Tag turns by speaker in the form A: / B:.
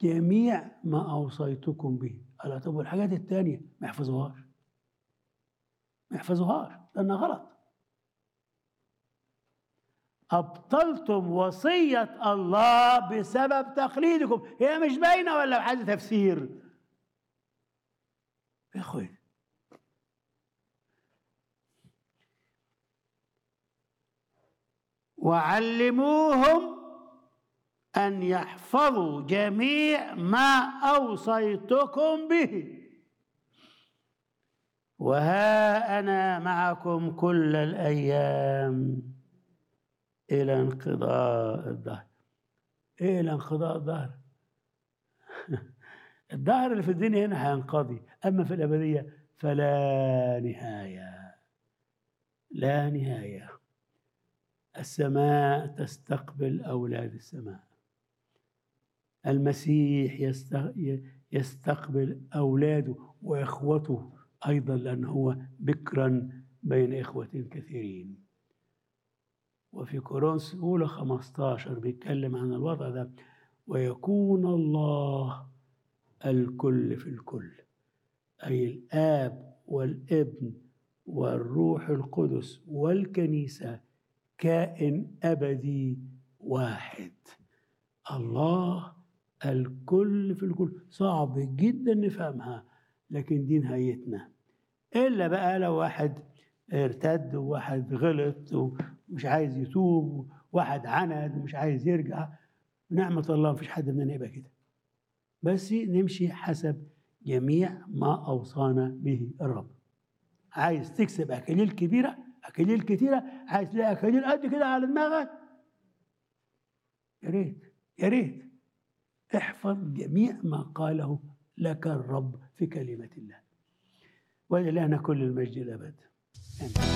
A: جميع ما أوصيتكم به قال طب والحاجات التانية ما يحفظوهاش ما يحفظوهاش لأنها غلط أبطلتم وصية الله بسبب تقليدكم هي مش باينة ولا عايزة تفسير يا أخوي وعلموهم أن يحفظوا جميع ما أوصيتكم به وها أنا معكم كل الأيام إلى انقضاء الدهر إيه إلى انقضاء الدهر الدهر اللي في الدنيا هنا هينقضي أما في الأبدية فلا نهاية لا نهاية السماء تستقبل أولاد السماء المسيح يستقبل أولاده وإخوته أيضا لأنه هو بكرا بين إخوة كثيرين وفي كورنثوس أولى 15 بيتكلم عن الوضع ده ويكون الله الكل في الكل أي الآب والابن والروح القدس والكنيسة كائن أبدي واحد الله الكل في الكل صعب جدا نفهمها لكن دي نهايتنا إلا بقى لو واحد ارتد وواحد غلط ومش عايز يتوب وواحد عند ومش عايز يرجع نعمة الله مفيش حد مننا يبقى كده بس نمشي حسب جميع ما أوصانا به الرب عايز تكسب أكاليل كبيرة أكاليل كتيرة عايز تلاقي أكاليل قد كده على دماغك يا ريت يا ريت احفظ جميع ما قاله لك الرب في كلمة الله ولله كل المجد الأبد آمين